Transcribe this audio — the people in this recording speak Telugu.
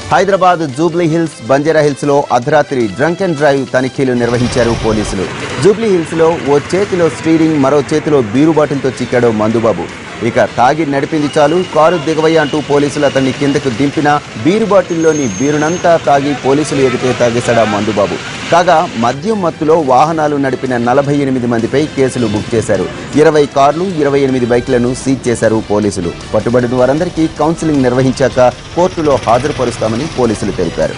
Hyderabad Jubilee Hills Banjara Hills లో అర్ధరాత్రి డ్రంక్ అండ్ డ్రైవ్ తనిఖీలు నిర్వహించారు పోలీసులు జూబ్లీ హిల్స్ లో ఓ చేతిలో స్టీరింగ్ మరో చేతిలో బీరు బాటిల్తో చిక్కాడు మందుబాబు ఇక తాగి నడిపింది చాలు కారు దిగవయ్య అంటూ పోలీసులు అతన్ని కిందకు దింపిన బీరు బాటిల్లోని బీరునంతా తాగి పోలీసులు ఎదుటే తాగేశాడా మందుబాబు కాగా మద్యం మత్తులో వాహనాలు నడిపిన నలభై ఎనిమిది మందిపై కేసులు బుక్ చేశారు ఇరవై కార్లు ఇరవై ఎనిమిది బైక్లను సీజ్ చేశారు పోలీసులు పట్టుబడిన వారందరికీ కౌన్సిలింగ్ నిర్వహించాక కోర్టులో హాజరుపరుస్తామని పోలీసులు తెలిపారు